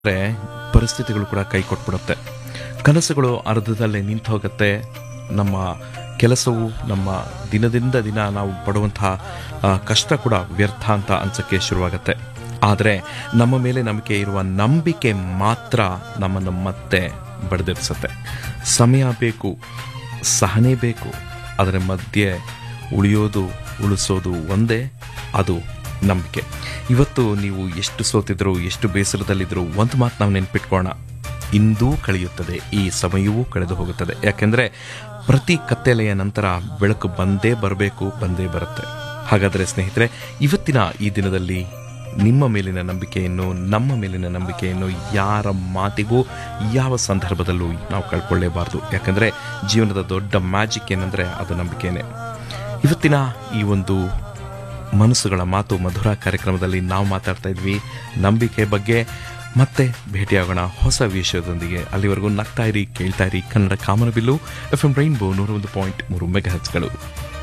ಆದರೆ ಪರಿಸ್ಥಿತಿಗಳು ಕೂಡ ಕೈ ಕೊಟ್ಬಿಡುತ್ತೆ ಕನಸುಗಳು ಅರ್ಧದಲ್ಲೇ ನಿಂತು ಹೋಗುತ್ತೆ ನಮ್ಮ ಕೆಲಸವು ನಮ್ಮ ದಿನದಿಂದ ದಿನ ನಾವು ಪಡುವಂತಹ ಆ, ಕಷ್ಟ ಕೂಡ ವ್ಯರ್ಥ ಅಂತ ಅನ್ಸಕ್ಕೆ ಶುರುವಾಗುತ್ತೆ ಆದರೆ ನಮ್ಮ ಮೇಲೆ ನಂಬಿಕೆ ಇರುವ ನಂಬಿಕೆ ಮಾತ್ರ ನಮ್ಮನ್ನು ಮತ್ತೆ ಬಡಿದೆಬ್ಸುತ್ತೆ ಸಮಯ ಬೇಕು ಸಹನೆ ಬೇಕು ಅದರ ಮಧ್ಯೆ ಉಳಿಯೋದು ಉಳಿಸೋದು ಒಂದೇ ಅದು ನಂಬಿಕೆ ಇವತ್ತು ನೀವು ಎಷ್ಟು ಸೋತಿದ್ರು ಎಷ್ಟು ಬೇಸರದಲ್ಲಿದ್ರು ಒಂದು ಮಾತು ನಾವು ನೆನ್ಪಿಟ್ಕೋಣ ಇಂದೂ ಕಳೆಯುತ್ತದೆ ಈ ಸಮಯವೂ ಕಳೆದು ಹೋಗುತ್ತದೆ ಯಾಕೆಂದ್ರೆ ಪ್ರತಿ ಕತ್ತಲೆಯ ನಂತರ ಬೆಳಕು ಬಂದೇ ಬರಬೇಕು ಬಂದೇ ಬರುತ್ತೆ ಹಾಗಾದರೆ ಸ್ನೇಹಿತರೆ ಇವತ್ತಿನ ಈ ದಿನದಲ್ಲಿ ನಿಮ್ಮ ಮೇಲಿನ ನಂಬಿಕೆಯನ್ನು ನಮ್ಮ ಮೇಲಿನ ನಂಬಿಕೆಯನ್ನು ಯಾರ ಮಾತಿಗೂ ಯಾವ ಸಂದರ್ಭದಲ್ಲೂ ನಾವು ಕಳ್ಕೊಳ್ಳೇಬಾರ್ದು ಯಾಕಂದರೆ ಜೀವನದ ದೊಡ್ಡ ಮ್ಯಾಜಿಕ್ ಏನಂದರೆ ಅದು ನಂಬಿಕೆನೇ ಇವತ್ತಿನ ಈ ಒಂದು ಮನಸ್ಸುಗಳ ಮಾತು ಮಧುರ ಕಾರ್ಯಕ್ರಮದಲ್ಲಿ ನಾವು ಮಾತಾಡ್ತಾ ಇದ್ವಿ ನಂಬಿಕೆ ಬಗ್ಗೆ ಮತ್ತೆ ಭೇಟಿಯಾಗೋಣ ಹೊಸ ವಿಷಯದೊಂದಿಗೆ ಅಲ್ಲಿವರೆಗೂ ನಗ್ತಾ ಇರಿ ಕೇಳ್ತಾ ಇರಿ ಕನ್ನಡ ಕಾಮನಬಿಲ್ಲು ಎಫ್ ಎಂ ರೈನ್ಬೋ ನೂರ ಒಂದು ಪಾಯಿಂಟ್ ಮೂರು ಮೆಗಾ ಹಚ್ಗಳು